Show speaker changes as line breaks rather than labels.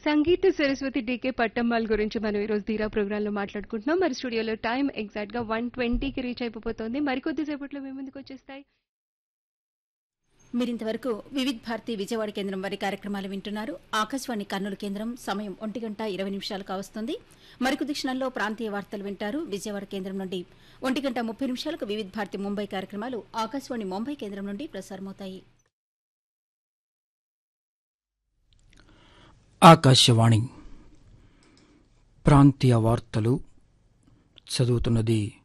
సంగీత Saraswati DK పట్టమ్మాల్ గురించి మనం ఈరోజు ధీరా ప్రోగ్రామ్ లో మాట్లాడుకుంటున్నాం మరి స్టూడియోలో టైం ఎగ్జాక్ట్ గా వన్ ట్వంటీకి రీచ్ అయిపోతుంది మరికొద్ది సేపట్లో మీ ముందుకు వచ్చేస్తాయి
మీరింతవరకు వివిధ్ భారతి విజయవాడ కేంద్రం వారి కార్యక్రమాలు వింటున్నారు ఆకాశవాణి కర్నూలు కేంద్రం సమయం ఒంటి గంట ఇరవై నిమిషాలు కావస్తుంది మరికొద్ది క్షణంలో ప్రాంతీయ వార్తలు వింటారు విజయవాడ కేంద్రం నుండి ఒంటి గంట ముప్పై నిమిషాలకు వివిధ్ భారతి ముంబై కార్యక్రమాలు ఆకాశవాణి ముంబై కేంద్రం నుండి ప్రసారమవుతాయి
ఆకాశవాణి ప్రాంతీయ వార్తలు చదువుతున్నది